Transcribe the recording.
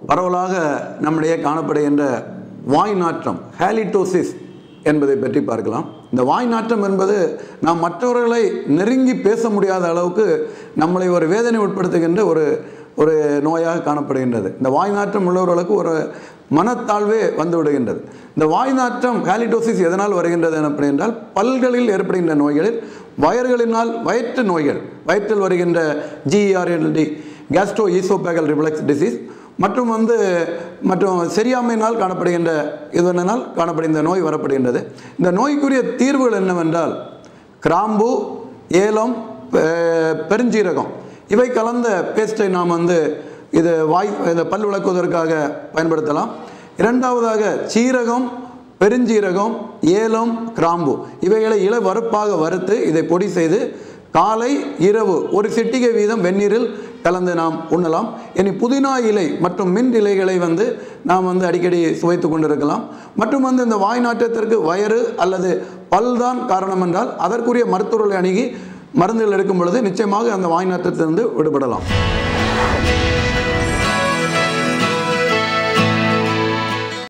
பரவலாக நம்மிடையே காணப்படுகின்ற வாய் நாற்றம் ஹேலிடோசிஸ் என்பதை பற்றி பார்க்கலாம் இந்த வாய் நாற்றம் என்பது நாம் மற்றவர்களை நெருங்கி பேச முடியாத அளவுக்கு நம்மளை ஒரு வேதனை உட்படுத்துகின்ற ஒரு ஒரு நோயாக காணப்படுகின்றது இந்த வாய் நாற்றம் உள்ளவர்களுக்கு ஒரு மனத்தாழ்வே வந்து விடுகின்றது இந்த வாய் நாற்றம் ஹாலிடோசிஸ் எதனால் வருகின்றது அப்படி என்றால் பல்களில் ஏற்படுகின்ற நோய்களில் வயர்களினால் வயிற்று நோய்கள் வயிற்றில் வருகின்ற GRLD gastro oesophageal reflux disease மற்றும் வந்து மற்றும் சரியாமையினால் காணப்படுகின்ற இதனால் காணப்படுகின்ற நோய் வரப்படுகின்றது இந்த நோய்க்குரிய தீர்வுகள் என்னவென்றால் கிராம்பு ஏலம் பெ- பெருஞ்சீரகம் இவை கலந்த பேஸ்ட்டை நாம் வந்து இது வாய் இதை பல் விளக்குவதற்காக பயன்படுத்தலாம் இரண்டாவதாக சீரகம் பெருஞ்சீரகம் ஏலம் கிராம்பு இவைகளை இள வறுப்பாக வறுத்து இதை பொடி செய்து காலை இரவு ஒரு சிட்டிகை வீதம் வெந்நீரில் கலந்து நாம் உண்ணலாம் இனி புதினா இலை மற்றும் மின் இலைகளை வந்து நாம் வந்து அடிக்கடி சுவைத்து கொண்டிருக்கலாம் மற்றும் வந்து இந்த வாய் நாற்றத்திற்கு வயறு அல்லது பல்தான் காரணம் என்றால் அதற்குரிய மருத்துவர்களை அணுகி மருந்துகள் எடுக்கும் பொழுது நிச்சயமாக அந்த வாய் நாற்றத்திலிருந்து விடுபடலாம்